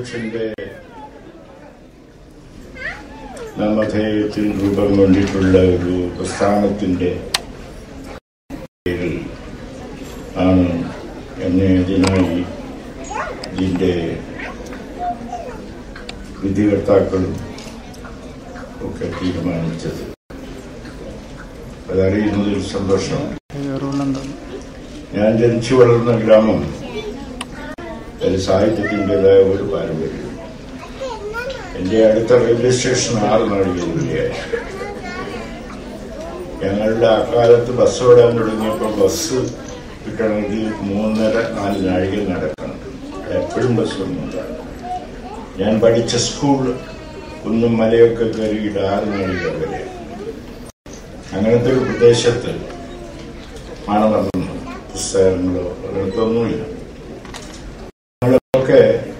എഴുത്തച്ഛന്റെ നാമധേയത്തിൽ രൂപം കൊണ്ടിട്ടുള്ള ഒരു പ്രസ്ഥാനത്തിന്റെ പേരിൽ ആണ് എന്നെ ഇതിനായി ഇതിന്റെ വിധികർത്താക്കളും ഒക്കെ തീരുമാനിച്ചത് അതറിയുന്നതിൽ സന്തോഷമാണ് ഞാൻ ജനിച്ചു വളർന്ന ഗ്രാമം ഒരു സാഹിത്യത്തിൻ്റെതായ ഒരു പാരമ്പര്യം എന്റെ അടുത്ത റെയിൽവേ സ്റ്റേഷൻ ആറ് നാഴികയിലൂടെയായി ഞങ്ങളുടെ അക്കാലത്ത് ബസ് ഓടാൻ തുടങ്ങിയപ്പോൾ ബസ് കിട്ടണമെങ്കിൽ മൂന്നര നാല് നാഴിക നടക്കണം എപ്പോഴും ബസ് ഒന്നുമില്ല ഞാൻ പഠിച്ച സ്കൂൾ കുന്നും മലയൊക്കെ കയറിയിട്ട് ആറ് നാഴിക വരെ അങ്ങനത്തെ ഒരു പ്രദേശത്ത് ആണ് നടന്നത് പുസ്തകങ്ങളോ അങ്ങനത്തെ ഒന്നുമില്ല ഞങ്ങളൊക്കെ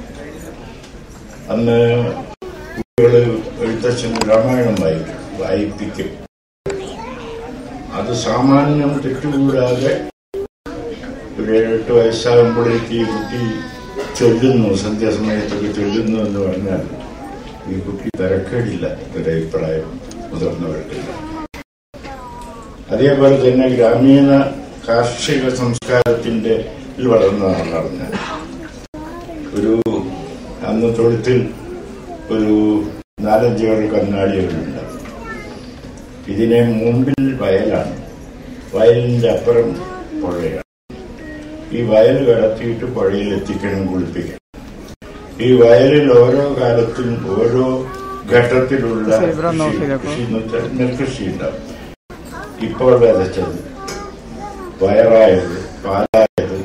അന്ന് കുട്ടികള് എഴുത്തച്ഛന് രാമായണം വായിക്കും വായിപ്പിക്കും അത് സാമാന്യം തെറ്റുകൂടാതെ ഒരു ഏഴെട്ട് വയസ്സാകുമ്പോഴേക്ക് ഈ കുട്ടി ചൊല്ലുന്നു സന്ധ്യാസമയത്തൊക്കെ ചൊല്ലുന്നു എന്ന് പറഞ്ഞാൽ ഈ കുട്ടി തരക്കേടില്ല ഒരു അഭിപ്രായം മുതിർന്നവർക്കില്ല അതേപോലെ തന്നെ ഗ്രാമീണ കാർഷിക സംസ്കാരത്തിന്റെ ഇതിൽ വളർന്ന ആളാണ് ഞാൻ ഒരു അന്ന് തൊഴുത്തിൽ ഒരു നാലഞ്ചേഴ് കന്നാടികളുണ്ട് ഇതിനെ മുമ്പിൽ വയലാണ് വയലിന്റെ അപ്പുറം പുഴയാണ് ഈ വയൽ കടത്തിയിട്ട് പുഴയിൽ എത്തിക്കണം കുളിപ്പിക്കണം ഈ വയലിൽ ഓരോ കാലത്തും ഓരോ ഘട്ടത്തിലുള്ള കൃഷി- കൃഷി എന്ന് വെച്ചാൽ നെൽകൃഷി ഉണ്ടാവും ഇപ്പോൾ വിതച്ചത് വയറായത് പാലായത്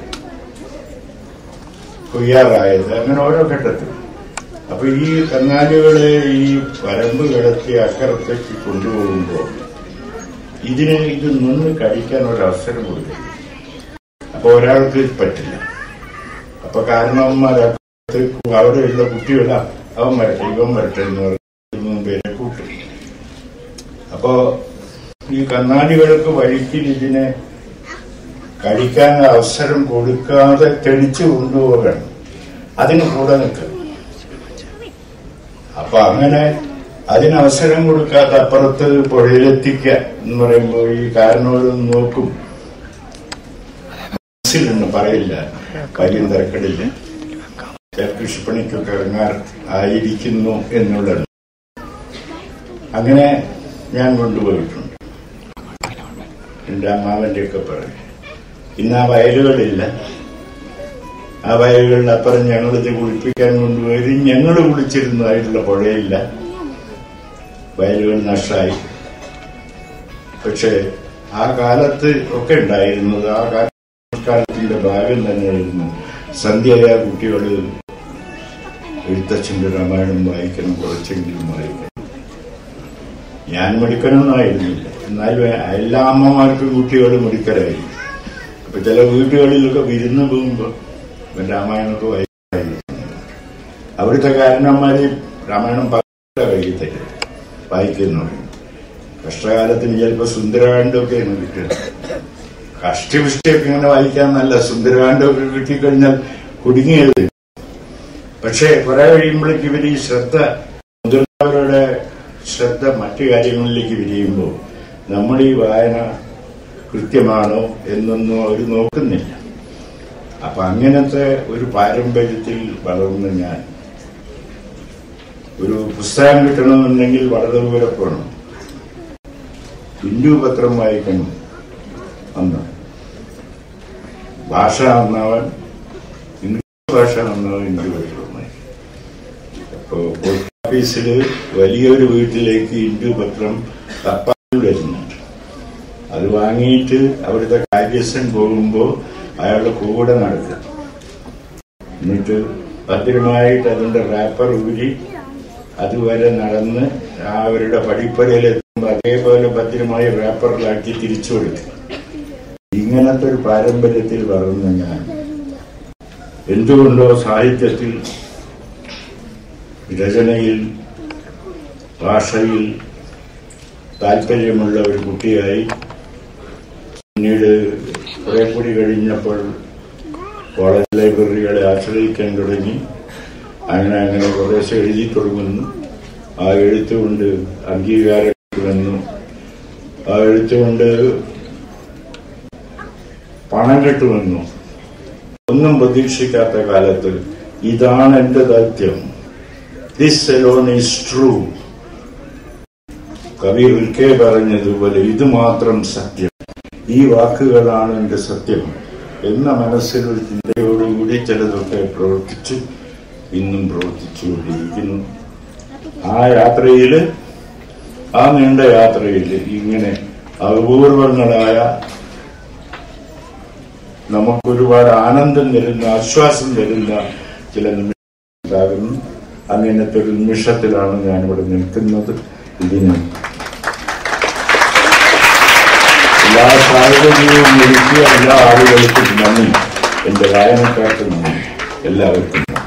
കൊയ്യാറായത് അങ്ങനെ ഓരോ ഘട്ടത്തിൽ അപ്പൊ ഈ കന്നാലികളെ ഈ വരമ്പ് കിടത്തി അക്കരത്തേക്ക് കൊണ്ടുപോകുമ്പോൾ ഇതിന് ഇത് നിന്ന് കഴിക്കാൻ ഒരു അവസരം കൊടുക്കില്ല അപ്പൊ ഒരാൾക്ക് പറ്റില്ല അപ്പൊ കാരണവന്മാരത്തേക്ക് അവിടെയുള്ള കുട്ടികളാ അവൻ വരട്ടെ ഇവൻ വരട്ടെ എന്ന് പറഞ്ഞ് പേരെ കൂട്ടും അപ്പോ ഈ കന്നാലികൾക്ക് വഴിക്കിൽ ഇതിനെ കഴിക്കാൻ അവസരം കൊടുക്കാതെ തെളിച്ചു കൊണ്ടുപോകണം അതിന് കൂടെ നിൽക്കണം അപ്പൊ അങ്ങനെ അതിന് അവസരം കൊടുക്കാതെ അപ്പുറത്ത് പുഴയിലെത്തിക്കുക എന്ന് പറയുമ്പോൾ ഈ കാരണവരും നോക്കും മനസ്സിലുണ്ട് പറയില്ല കാര്യം തിരക്കടില്ല കൃഷിപ്പണിക്കൊക്കെ ഇറങ്ങാൻ ആയിരിക്കുന്നു എന്നുള്ളത് അങ്ങനെ ഞാൻ കൊണ്ടുപോയിട്ടുണ്ട് എന്റെ അമ്മാവന്റെ ഒക്കെ പറയും ഇന്ന് ആ വയലുകളില്ല ആ വയലുകളിൽ അപ്പുറം ഞങ്ങളിത് കുളിപ്പിക്കാൻ കൊണ്ടുപോയത് ഞങ്ങൾ കുളിച്ചിരുന്നതായിട്ടുള്ള പുഴയില്ല വയലുകൾ നഷ്ടമായി പക്ഷെ ആ കാലത്ത് ഒക്കെ ഉണ്ടായിരുന്നത് ആ കാലത്തിന്റെ ഭാഗം തന്നെയായിരുന്നു സന്ധ്യയായ കുട്ടികൾ എഴുത്തച്ഛന്റെ രാമായണം വായിക്കണം കുറച്ചെങ്കിലും വായിക്കണം ഞാൻ മിടുക്കനൊന്നായിരുന്നില്ല എന്നാലും എല്ലാ അമ്മമാർക്കും കുട്ടികൾ മിടുക്കരായിരുന്നു അപ്പൊ ചില വീടുകളിലൊക്കെ വിരുന്ന് പോകുമ്പോ ഇവൻ രാമായണമൊക്കെ വായിക്കായിരുന്നു അവിടുത്തെ കാരണന്മാര് രാമായണം പല കഴിയത്തില്ല വായിക്കുന്നു കഷ്ടകാലത്തിന് ചിലപ്പോ സുന്ദരകാന്ഡമൊക്കെയാണ് കിട്ടുക കഷ്ടപുഷ്ടിയൊക്കെ ഇങ്ങനെ വായിക്കാൻ നല്ല സുന്ദരകാന്ഡമൊക്കെ കിട്ടിക്കഴിഞ്ഞാൽ കുടുങ്ങിയത് പക്ഷേ കുറെ കഴിയുമ്പോഴേക്ക് ഇവർ ഈ ശ്രദ്ധ മുതിർന്നവരുടെ ശ്രദ്ധ മറ്റു കാര്യങ്ങളിലേക്ക് വിരിയുമ്പോൾ നമ്മുടെ ഈ വായന കൃത്യമാണോ എന്നൊന്നും അവർ നോക്കുന്നില്ല അപ്പൊ അങ്ങനത്തെ ഒരു പാരമ്പര്യത്തിൽ വളർന്ന ഞാൻ ഒരു പുസ്തകം കിട്ടണമെന്നുണ്ടെങ്കിൽ വളരെ ദൂരെ പോകണം ഹിന്ദു പത്രം വായിക്കണം അന്ന് ഭാഷ നന്നവൻ ഇംഗ്ലീഷ് ഭാഷ നന്നവൻ ഹിന്ദു പത്രം വായിക്കും അപ്പോ പോസ്റ്റ് ഓഫീസിൽ വലിയൊരു വീട്ടിലേക്ക് ഹിന്ദു പത്രം തപ്പാൽ വരുന്നുണ്ട് അത് വാങ്ങിയിട്ട് അവിടുത്തെ കാര്യസ്ഥൻ പോകുമ്പോൾ അയാളുടെ കൂടെ നടക്കുക എന്നിട്ട് ഭദ്രമായിട്ട് അതിന്റെ റാപ്പർ ഊരി അതുവരെ നടന്ന് ആ അവരുടെ പടിപ്പരയിലെത്തുമ്പോൾ അതേപോലെ ഭദ്രമായി റാപ്പറിലാക്കി തിരിച്ചു കൊടുക്കുക ഇങ്ങനത്തെ ഒരു പാരമ്പര്യത്തിൽ വളർന്ന ഞാൻ എന്തുകൊണ്ടോ സാഹിത്യത്തിൽ രചനയിൽ ഭാഷയിൽ താല്പര്യമുള്ള ഒരു കുട്ടിയായി പിന്നീട് കുറെ കൂടി കഴിഞ്ഞപ്പോൾ കോളേജ് ലൈബ്രറികളെ ആശ്രയിക്കാൻ തുടങ്ങി അങ്ങനെ അങ്ങനെ കുറേശ്ശെ എഴുതി തുടങ്ങുന്നു ആ എഴുത്തുകൊണ്ട് അംഗീകാരം വന്നു ആ എഴുത്തുകൊണ്ട് പണം കിട്ടുമെന്നു ഒന്നും പ്രതീക്ഷിക്കാത്ത കാലത്ത് ഇതാണ് എന്റെ ദൗത്യം ദിസ് എലോൺ ഈസ് ട്രൂ കവി ഒരിക്കൽ പറഞ്ഞതുപോലെ ഇത് മാത്രം സത്യം ഈ വാക്കുകളാണ് എന്റെ സത്യം എന്ന മനസ്സിൽ ഒരു ചിന്തയോടുകൂടി ചിലതൊക്കെ പ്രവർത്തിച്ചു ഇന്നും പ്രവർത്തിച്ചുകൊണ്ടിരിക്കുന്നു ആ യാത്രയില് ആ നീണ്ട യാത്രയിൽ ഇങ്ങനെ അപൂർവങ്ങളായ നമുക്കൊരുപാട് ആനന്ദം തരുന്ന ആശ്വാസം തരുന്ന ചില നിമിഷം ഉണ്ടാകുന്നു അങ്ങനത്തെ ഒരു നിമിഷത്തിലാണ് ഞാനിവിടെ നിൽക്കുന്നത് ഇതിന് എല്ലാ സാഹചര്യവും ഒരുക്കിയ എല്ലാ ആളുകൾക്കും നന്ദി എന്റെ വായനക്കാർക്ക് നന്ദി എല്ലാവർക്കും നന്ദി